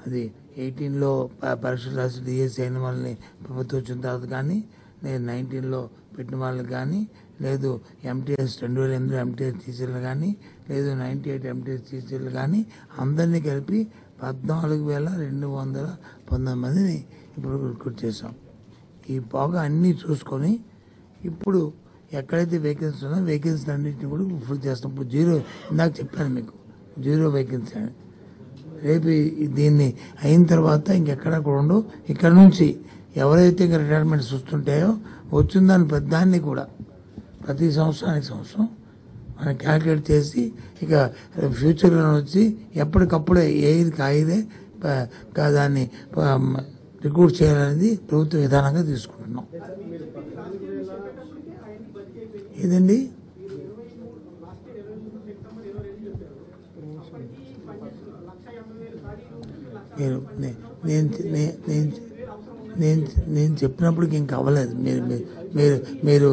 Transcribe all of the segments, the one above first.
అది ఎయిటీన్లో పరీక్షలు రాసి డిఎస్సి అయిన వాళ్ళని ప్రభుత్వం వచ్చిన తర్వాత కానీ లేదు నైన్టీన్లో పెట్టిన వాళ్ళకి కానీ లేదు ఎంటీఎస్ రెండు వేల ఎనిమిదిలో ఎంటీఎస్ టీచర్లు కానీ లేదు నైంటీ ఎయిట్ ఎంటీఎస్ టీచర్లు కానీ అందరినీ కలిపి పద్నాలుగు వేల రెండు వందల పంతొమ్మిది మందిని ఇప్పుడు రిక్రూట్ చేసాం ఈ బాగా అన్నీ చూసుకొని ఇప్పుడు ఎక్కడైతే వేకెన్సీ ఉన్నాయో వేకెన్సీ అన్నింటినీ కూడా ఫుల్ చేస్తాం ఇప్పుడు జీరో ఇందాక చెప్పాను మీకు జీరో వేకెన్సీ అని రేపు ఈ- దీన్ని అయిన తర్వాత ఇంకెక్కడ కూడా ఉండవు ఇక్కడ నుంచి ఎవరైతే ఇంకా రిటైర్మెంట్స్ వస్తుంటాయో వచ్చిన దాని ప్రతిదాన్ని కూడా ప్రతి సంవత్సరానికి సంవత్సరం మనం క్యాల్కులేట్ చేసి ఇక ఫ్యూచర్లో వచ్చి ఎప్పటికప్పుడే ఏది ఆయిదే ప- కా- దాన్ని రిక్రూట్ చేయాలనేది ప్రభుత్వ విధానంగా తీసుకుంటున్నాం ఏదండి నేను నే- నేను నే- నేను నేను నేను చెప్పినప్పటికి ఇంకా అవ్వలేదు మీరు మీరు- మీరు మీరు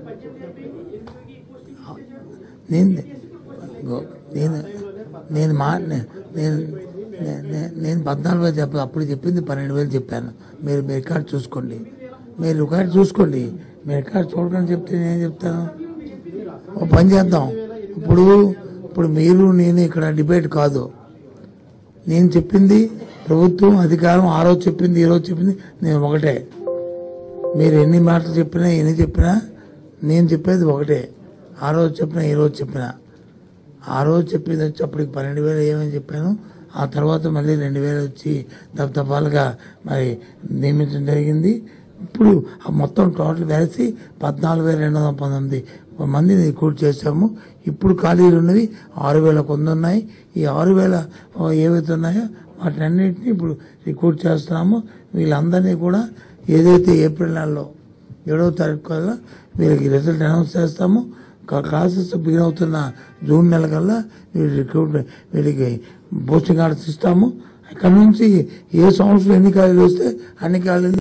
నేను గో- నేను నేను మా నే- నేను నే- నే- నేను పద్నాలుగు వేలు చెప్పాను అప్పుడు చెప్పింది పన్నెండు వేలు చెప్పాను మీరు మీ రికార్డ్ చూసుకోండి మీరు రికార్డ్ చూసుకోండి మీ రికార్డ్ చూడకుండా చెప్తే నేను చెప్తాను ఓ పని చేద్దాం ఇప్పుడు ఇప్పుడు మీరు నేను ఇక్కడ డిబేట్ కాదు నేను చెప్పింది ప్రభుత్వం అధికారం ఆ రోజు చెప్పింది ఈ రోజు చెప్పింది నేను ఒకటే మీరు ఎన్ని మాటలు చెప్పినా ఎన్ని చెప్పినా నేను చెప్పేది ఒకటే ఆ రోజు చెప్పినా ఈ రోజు చెప్పినా ఆ రోజు చెప్పింది వచ్చి అప్పటికి పన్నెండు వేలు ఏమని చెప్పాను ఆ తర్వాత మళ్ళీ రెండు వేలు వచ్చి దఫదఫాలుగా మరి నియమించడం జరిగింది ఇప్పుడు ఆ మొత్తం టోటల్ కలిసి పద్నాలుగు వేల రెండు వందల పంతొమ్మిది మందిని రిక్రూట్ చేశాము ఇప్పుడు ఖాళీలు ఉన్నవి ఆరు వేల కొంద ఉన్నాయి ఈ ఆరు వేల ఏవైతే ఉన్నాయో వాటినన్నింటినీ ఇప్పుడు రిక్రూట్ చేస్తున్నాము వీళ్ళందరినీ కూడా ఏదైతే ఏప్రిల్ నెలలో ఏడవ తారీఖు కల్లా వీళ్ళకి రిజల్ట్ అనౌన్స్ చేస్తాము కా- క్లాసెస్ బిగిన్ అవుతున్న జూన్ నెల కల్లా వీళ్ళ రిక్రూట్ వీళ్ళకి పోస్టింగ్ ఆర్డర్స్ ఇస్తాము అక్కడ నుంచి ఏ సంవత్సరం ఎన్ని ఖాళీలు వస్తే అన్ని ఖాళీలు